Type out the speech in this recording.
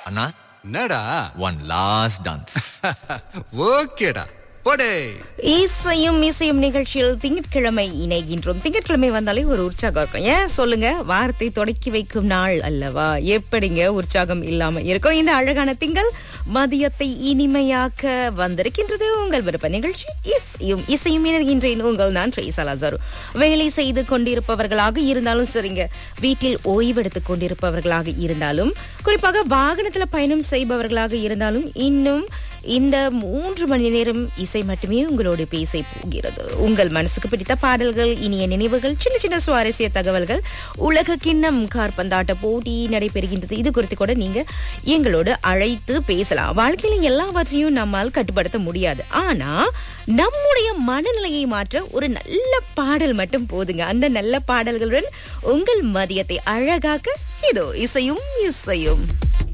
அண்ணா என்னடா one last dance ஓகேடா போடே இசையும் இசையும் நிகழ்ச்சியில் திங்கட்கிழமை இணைகின்றோம் திங்கட்கிழமை வந்தாலே ஒரு உற்சாகம் இருக்கும் ஏன் சொல்லுங்க வார்த்தை தொடக்கி வைக்கும் நாள் அல்லவா எப்படிங்க உற்சாகம் இல்லாம இருக்கும் இந்த அழகான திங்கள் மதியத்தை இனிமையாக்க வந்திருக்கின்றது உங்கள் விருப்ப நிகழ்ச்சி இசையும் இசையும் இணைகின்றேன் உங்கள் நான் ட்ரேசா லாசாரு வேலை செய்து கொண்டிருப்பவர்களாக இருந்தாலும் சரிங்க வீட்டில் ஓய்வெடுத்துக் கொண்டிருப்பவர்களாக இருந்தாலும் குறிப்பாக வாகனத்துல பயணம் செய்பவர்களாக இருந்தாலும் இன்னும் இந்த மூன்று மணி நேரம் இசை மட்டுமே உங்களோடு பேச போகிறது உங்கள் மனசுக்கு பிடித்த பாடல்கள் இனிய நினைவுகள் சின்ன சின்ன சுவாரஸ்ய தகவல்கள் உலக கிண்ணம் கார்பந்தாட்ட போட்டி நடைபெறுகின்றது இது குறித்து கூட நீங்க எங்களோடு அழைத்து பேசலாம் வாழ்க்கையில எல்லாவற்றையும் நம்மால் கட்டுப்படுத்த முடியாது ஆனா நம்முடைய மனநிலையை மாற்ற ஒரு நல்ல பாடல் மட்டும் போதுங்க அந்த நல்ல பாடல்களுடன் உங்கள் மதியத்தை அழகாக்க இதோ இசையும் இசையும்